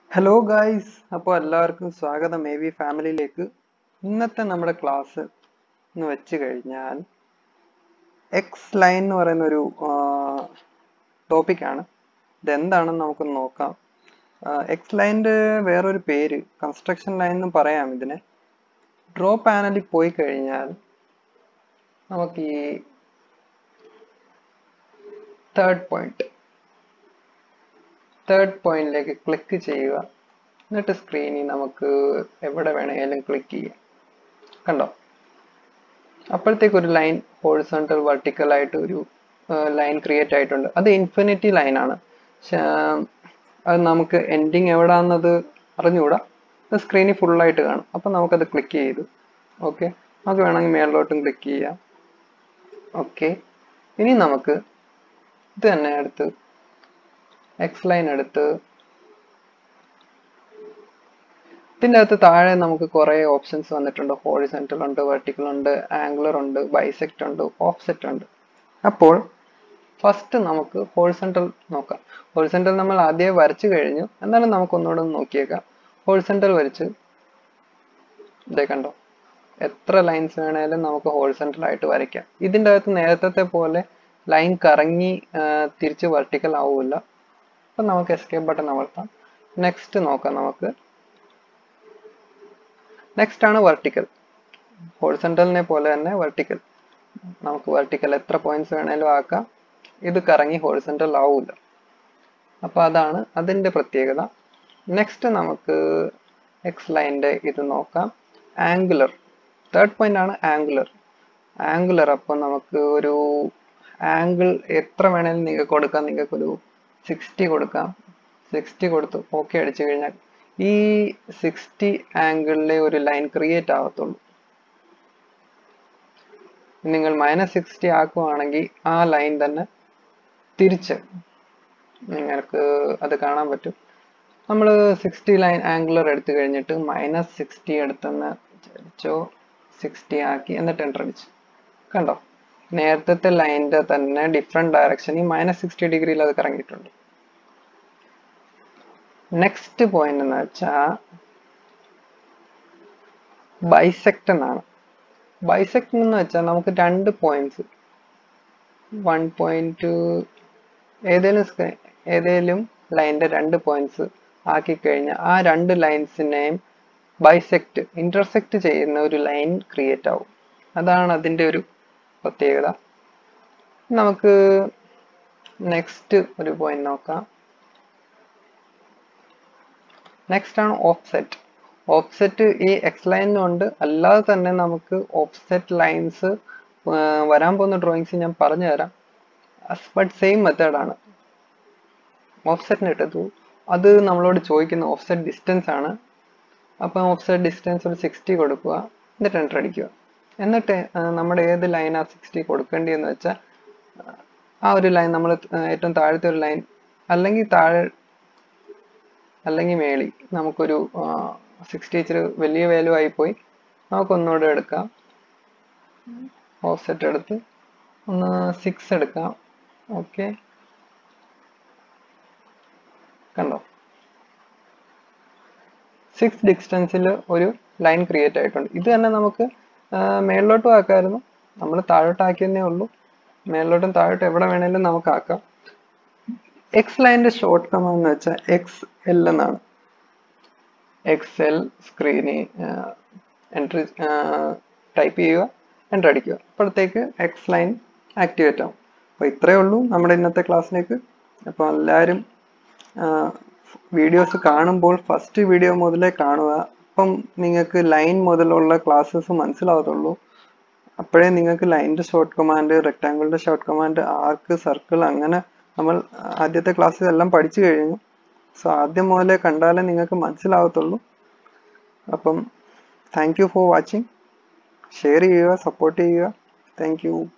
hello guys അപ്പോൾ എല്ലാവർക്കും സ്വാഗതം എ വി ഫാമിലിയിലേക്ക് ഇന്നത്തെ നമ്മുടെ ക്ലാസ് എന്ന് വെച്ച് കഴിഞ്ഞാൽ എക്സ് ലൈൻ എന്ന് പറയുന്ന ഒരു ടോപ്പിക്കാണ് ഇതെന്താണെന്ന് നമുക്ക് നോക്കാം എക്സ് ലൈൻ്റെ വേറൊരു പേര് കൺസ്ട്രക്ഷൻ ലൈൻ എന്ന് പറയാം ഇതിനെ ഡ്രോ പാനലിൽ പോയി കഴിഞ്ഞാൽ നമുക്ക് ഈ തേർഡ് പോയിന്റ് തേർഡ് പോയിന്റിലേക്ക് ക്ലിക്ക് ചെയ്യുക എന്നിട്ട് സ്ക്രീനിൽ നമുക്ക് എവിടെ വേണമെങ്കിലും ക്ലിക്ക് ചെയ്യാം കണ്ടോ അപ്പോഴത്തേക്ക് ഒരു ലൈൻ ഹോറിസോണ്ടൽ വെർട്ടിക്കൽ ആയിട്ട് ഒരു ലൈൻ ക്രിയേറ്റ് ആയിട്ടുണ്ട് അത് ഇൻഫിനിറ്റി ലൈൻ ആണ് അത് നമുക്ക് എൻഡിങ് എവിടാന്നത് അറിഞ്ഞുകൂടാ അത് സ്ക്രീനിൽ ഫുള്ളായിട്ട് കാണും അപ്പം നമുക്കത് ക്ലിക്ക് ചെയ്തു ഓക്കെ നമുക്ക് വേണമെങ്കിൽ മേളിലോട്ടും ക്ലിക്ക് ചെയ്യാം ഓക്കെ ഇനി നമുക്ക് ഇത് തന്നെ എടുത്ത് എക്സ് ലൈൻ എടുത്ത് ഇതിൻ്റെ അകത്ത് താഴെ നമുക്ക് കുറേ ഓപ്ഷൻസ് വന്നിട്ടുണ്ട് ഹോറിസെൻറ്റൽ ഉണ്ട് വെർട്ടിക്കൽ ഉണ്ട് ആംഗുലർ ഉണ്ട് ബൈസെക്റ്റ് ഉണ്ട് ഓഫ്സെറ്റ് ഉണ്ട് അപ്പോൾ ഫസ്റ്റ് നമുക്ക് ഹോറിസെൻറ്റൽ നോക്കാം ഹോറിസെൻറ്റൽ നമ്മൾ ആദ്യമേ വരച്ചു കഴിഞ്ഞു എന്നാലും നമുക്ക് ഒന്നുകൂടെ ഒന്ന് നോക്കിയേക്കാം ഹോറിസെൻറ്റൽ വരച്ച് ഇതേ കണ്ടോ എത്ര ലൈൻസ് വേണേലും നമുക്ക് ഹോറിസെൻറ്റൽ ആയിട്ട് വരയ്ക്കാം ഇതിൻ്റെ അകത്ത് നേരത്തെ പോലെ ലൈൻ കറങ്ങി തിരിച്ച് വെർട്ടിക്കൽ ആവില്ല അപ്പം നമുക്ക് എസ്കേപ്പ് ബട്ടൺ അമർത്താം നെക്സ്റ്റ് നോക്കാം നമുക്ക് നെക്സ്റ്റ് ആണ് വെർട്ടിക്കൽ ഹോറിസെൻറ്റലിനെ പോലെ തന്നെ വെർട്ടിക്കൽ നമുക്ക് വെർട്ടിക്കൽ എത്ര പോയിന്റ്സ് വേണേലും ആക്കാം ഇത് കറങ്ങി ഹോറിസെൻറ്റൽ ആവില്ല അപ്പോൾ അതാണ് അതിൻ്റെ പ്രത്യേകത നെക്സ്റ്റ് നമുക്ക് എക്സ് ലൈൻ്റെ ഇത് നോക്കാം ആംഗുലർ തേർഡ് പോയിന്റ് ആണ് ആംഗുലർ ആംഗുലർ അപ്പം നമുക്ക് ഒരു ആംഗിൾ എത്ര വേണേലും നിങ്ങൾക്ക് കൊടുക്കാം നിങ്ങൾക്കൊരു സിക്സ്റ്റി കൊടുക്കാം സിക്സ്റ്റി കൊടുത്ത് ഓക്കെ അടിച്ചു കഴിഞ്ഞാൽ ഈ സിക്സ്റ്റി ആംഗിളിലെ ഒരു ലൈൻ ക്രിയേറ്റ് ആവത്തുള്ളൂ നിങ്ങൾ മൈനസ് സിക്സ്റ്റി ആക്കുവാണെങ്കിൽ ആ ലൈൻ തന്നെ തിരിച്ച് നിങ്ങൾക്ക് അത് കാണാൻ പറ്റും നമ്മൾ സിക്സ്റ്റി ലൈൻ ആംഗുലർ എടുത്തു കഴിഞ്ഞിട്ട് മൈനസ് സിക്സ്റ്റി എടുത്തെന്ന് വിചാരിച്ചോ സിക്സ്റ്റി ആക്കി എന്നിട്ട് എൻ്റർ അടിച്ചു കണ്ടോ നേരത്തെ ലൈനിന്റെ തന്നെ ഡിഫറെന്റ് ഡയറക്ഷനിൽ മൈനസ് സിക്സ്റ്റി ഡിഗ്രിയിൽ അത് കറങ്ങിയിട്ടുണ്ട് നെക്സ്റ്റ് പോയിന്റ് എന്ന് വെച്ചാൽ ബൈസെക്ട് എന്നാണ് ബൈസെക്ട് എന്ന് വെച്ചാൽ നമുക്ക് രണ്ട് പോയിന്റ്സ് വൺ പോയിന്റ് ഏതേലും ഏതേലും ലൈനിന്റെ രണ്ട് പോയിന്റ്സ് ആക്കി കഴിഞ്ഞാൽ ആ രണ്ട് ലൈൻസിനെയും ബൈസെക്ട് ഇന്റർസെക്ട് ചെയ്യുന്ന ഒരു ലൈൻ ക്രിയേറ്റ് ആവും അതാണ് അതിൻ്റെ ഒരു പ്രത്യേകത നമുക്ക് നെക്സ്റ്റ് ഒരു പോയിന്റ് നോക്കാം നെക്സ്റ്റ് ആണ് ഓഫ്സെറ്റ് ഓഫ്സെറ്റ് ഈ എക്സ് ലൈനുണ്ട് അല്ലാതെ തന്നെ നമുക്ക് ഓഫ്സെറ്റ് ലൈൻസ് വരാൻ പോകുന്ന ഡ്രോയിങ്സ് ഞാൻ പറഞ്ഞു തരാം ബട്ട് സെയിം മെത്തേഡാണ് ഓഫ്സെറ്റിന് ഇട്ടതു അത് നമ്മളോട് ചോദിക്കുന്ന ഓഫ്സെറ്റ് ഡിസ്റ്റൻസ് ആണ് അപ്പം ഓഫ്സെറ്റ് ഡിസ്റ്റൻസ് ഒരു സിക്സ്റ്റി കൊടുക്കുക എന്നിട്ട് എൻ്റർ അടിക്കുക എന്നിട്ട് നമ്മുടെ ഏത് ലൈനാ സിക്സ്റ്റി കൊടുക്കേണ്ടതെന്ന് വെച്ചാൽ ആ ഒരു ലൈൻ നമ്മൾ ഏറ്റവും താഴത്തെ ഒരു ലൈൻ അല്ലെങ്കിൽ താഴെ അല്ലെങ്കിൽ മേളി നമുക്കൊരു സിക്സ്റ്റി ഇച്ചിരി വലിയ വാല്യൂ ആയിപ്പോയി നമുക്കൊന്നുകൂടെ എടുക്കാം ഓഫ്സെറ്റ് എടുത്ത് ഒന്ന് സിക്സ് എടുക്കാം ഓക്കെ കണ്ടോ സിക്സ് ഡിസ്റ്റൻസിൽ ഒരു ലൈൻ ക്രിയേറ്റ് ആയിട്ടുണ്ട് ഇത് തന്നെ നമുക്ക് മേളിലോട്ടും ആക്കാമായിരുന്നു നമ്മൾ താഴോട്ടാക്കിയെന്നേ ഉള്ളൂ മേളിലോട്ടും താഴോട്ടും എവിടെ വേണേലും നമുക്ക് ആക്കാം എക്സ് ലൈൻ്റെ ഷോർട്ട് കമ എന്ന് വെച്ചാൽ എക്സ് എൽ എന്നാണ് എക്സ് എൽ സ്ക്രീനിൽ എൻട്രി ടൈപ്പ് ചെയ്യുക എൻ്റർ അടിക്കുക അപ്പോഴത്തേക്ക് എക്സ് ലൈൻ ആക്ടിവേറ്റ് ആവും അപ്പോൾ ഇത്രയേ ഉള്ളൂ നമ്മുടെ ഇന്നത്തെ ക്ലാസ്സിലേക്ക് അപ്പോൾ എല്ലാവരും വീഡിയോസ് കാണുമ്പോൾ ഫസ്റ്റ് വീഡിയോ മുതലേ കാണുക അപ്പം നിങ്ങൾക്ക് ലൈൻ മുതലുള്ള ക്ലാസ്സസ് മനസ്സിലാവത്തുള്ളൂ അപ്പോഴേ നിങ്ങൾക്ക് ലൈനിൻ്റെ ഷോർട്ട് കമാൻഡ് റെക്ടാങ്കിളിൻ്റെ ഷോർട്ട് കമാൻഡ് ആർക്ക് സർക്കിൾ അങ്ങനെ നമ്മൾ ആദ്യത്തെ ക്ലാസ്സിൽ എല്ലാം പഠിച്ചു കഴിഞ്ഞു സോ ആദ്യം മുതലേ കണ്ടാലേ നിങ്ങൾക്ക് മനസ്സിലാവത്തുള്ളൂ അപ്പം thank you for watching share ചെയ്യുക സപ്പോർട്ട് ചെയ്യുക താങ്ക് യു